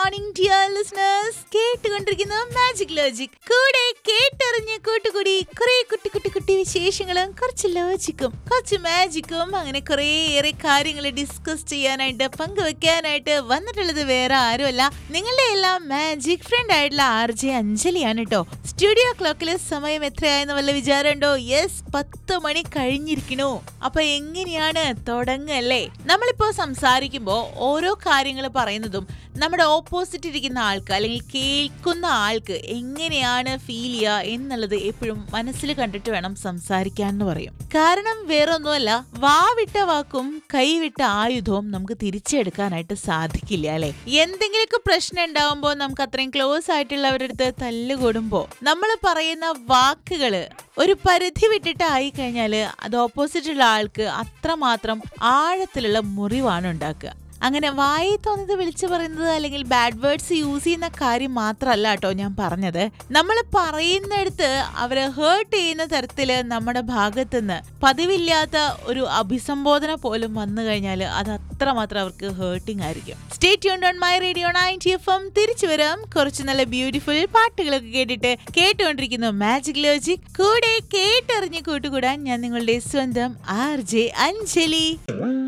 morning dear listeners കേട്ടുകൊണ്ടിരിക്കുന്ന magic logic കൂടെ കേട്ടറിഞ്ഞ് കൂട്ടുകൂടി കുറെ കുട്ടി കുട്ടി കുട്ടി വിശേഷങ്ങളും കുറച്ച് ലോജിക്കും കുറച്ച് മാജിക്കും അങ്ങനെ കുറേയേറെ കാര്യങ്ങൾ ഡിസ്കസ് ചെയ്യാനായിട്ട് പങ്കുവെക്കാനായിട്ട് വന്നിട്ടുള്ളത് വേറെ ആരുമല്ല നിങ്ങളുടെ എല്ലാം മാജിക് ഫ്രണ്ട് ആയിട്ടുള്ള ആർ ജെ അഞ്ജലിയാണ് കേട്ടോ സ്റ്റുഡിയോ ക്ലോക്കിലെ സമയം എത്രയായെന്ന് വല്ല വിചാരമുണ്ടോ യെസ് പത്ത് മണി കഴിഞ്ഞിരിക്കണു അപ്പൊ എങ്ങനെയാണ് തുടങ്ങല്ലേ നമ്മളിപ്പോ സംസാരിക്കുമ്പോ ഓരോ കാര്യങ്ങൾ പറയുന്നതും നമ്മുടെ ഓപ്പോസിറ്റ് ഇരിക്കുന്ന ആൾക്ക് അല്ലെങ്കിൽ കേൾക്കുന്ന ആൾക്ക് എങ്ങനെയാണ് ഫീൽ ചെയ്യുക എന്നുള്ളത് എപ്പോഴും മനസ്സിൽ കണ്ടിട്ട് വേണം സംസാരിക്കാൻ എന്ന് പറയും കാരണം വേറൊന്നുമല്ല വാവിട്ട വാക്കും കൈവിട്ട ആയുധവും നമുക്ക് തിരിച്ചെടുക്കാനായിട്ട് സാധിക്കില്ല അല്ലെ എന്തെങ്കിലുമൊക്കെ പ്രശ്നം ഉണ്ടാവുമ്പോൾ നമുക്ക് അത്രയും ക്ലോസ് ആയിട്ടുള്ളവരുടെ അടുത്ത് തല്ലുകൂടുമ്പോൾ നമ്മൾ പറയുന്ന വാക്കുകള് ഒരു പരിധി വിട്ടിട്ട് ആയി കഴിഞ്ഞാൽ അത് ഓപ്പോസിറ്റുള്ള ആൾക്ക് അത്രമാത്രം ആഴത്തിലുള്ള മുറിവാണ് ഉണ്ടാക്കുക അങ്ങനെ വായി തോന്നുന്നത് വിളിച്ചു പറയുന്നത് അല്ലെങ്കിൽ ബാഡ് വേർഡ്സ് യൂസ് ചെയ്യുന്ന കാര്യം മാത്രമല്ല കേട്ടോ ഞാൻ പറഞ്ഞത് നമ്മൾ പറയുന്നിടത്ത് അവരെ ഹേർട്ട് ചെയ്യുന്ന തരത്തില് നമ്മുടെ ഭാഗത്തുനിന്ന് പതിവില്ലാത്ത ഒരു അഭിസംബോധന പോലും വന്നു കഴിഞ്ഞാൽ അത് അത്രമാത്രം അവർക്ക് ഹേർട്ടിംഗ് ആയിരിക്കും stay tuned on my radio ninety F M തിരിച്ചു വരാം കുറച്ച് നല്ല ബ്യൂട്ടിഫുൾ പാട്ടുകളൊക്കെ കേട്ടിട്ട് കേട്ടുകൊണ്ടിരിക്കുന്നു മാജിക് ലോജിക് കൂടെ കേട്ടറിഞ്ഞ് കൂട്ടുകൂടാൻ ഞാൻ നിങ്ങളുടെ സ്വന്തം ആർ ജെ അഞ്ജലി